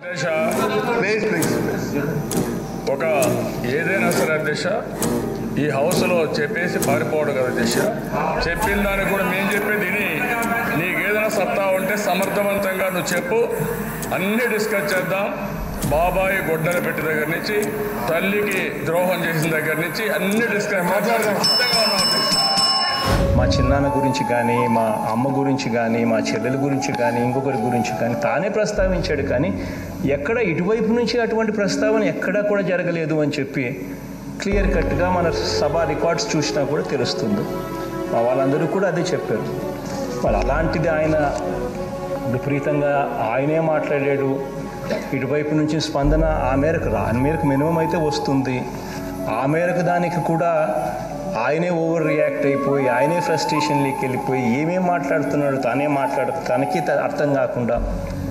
అధ్యక్ష please please ఒక ఏదైనా సరే అధ్యక్ష ఈ హౌస్లో చెప్పేసి పారిపోవడం కదా అధ్యక్ష చెప్పిన దానికి కూడా మేము చెప్పేది విని నీకు ఏదైనా సత్తా ఉంటే సమర్థవంతంగా నువ్వు చెప్పు అన్నీ డిస్కస్ చేద్దాం బాబాయి గొడ్డల పెట్టి దగ్గర నుంచి తల్లికి ద్రోహం చేసిన దగ్గర నుంచి అన్ని డిస్కస్ మాట్లాడదాం సిద్ధంగా ఉన్నాం అధ్యక్ష. మా చిన్నాన్న గురించి కానీ మా అమ్మ గురించి కానీ మా చెల్లెల గురించి కానీ ఇంకొకరి గురించి కానీ తానే ప్రస్తావించాడు కానీ ఎక్కడ ఇటువైపు నుంచి అటువంటి ప్రస్తావన ఎక్కడా కూడా జరగలేదు అని చెప్పి క్లియర్ కట్గా మన సభ రికార్డ్స్ చూసినా కూడా తెలుస్తుంది మా వాళ్ళందరూ కూడా అదే చెప్పారు మరి అలాంటిది ఆయన విపరీతంగా ఆయనే మాట్లాడాడు ఇటువైపు నుంచి స్పందన ఆ మేరకు రా ఆ మేరకు మినిమం అయితే వస్తుంది ఆ మేరకు దానికి కూడా ఆయనే ఓవర్ రియాక్ట్ అయిపోయి ఆయనే ఫ్రస్ట్రేషన్లోకి వెళ్ళిపోయి ఏమేం మాట్లాడుతున్నాడు తానే మాట్లాడు తనకి త- అర్థం కాకుండా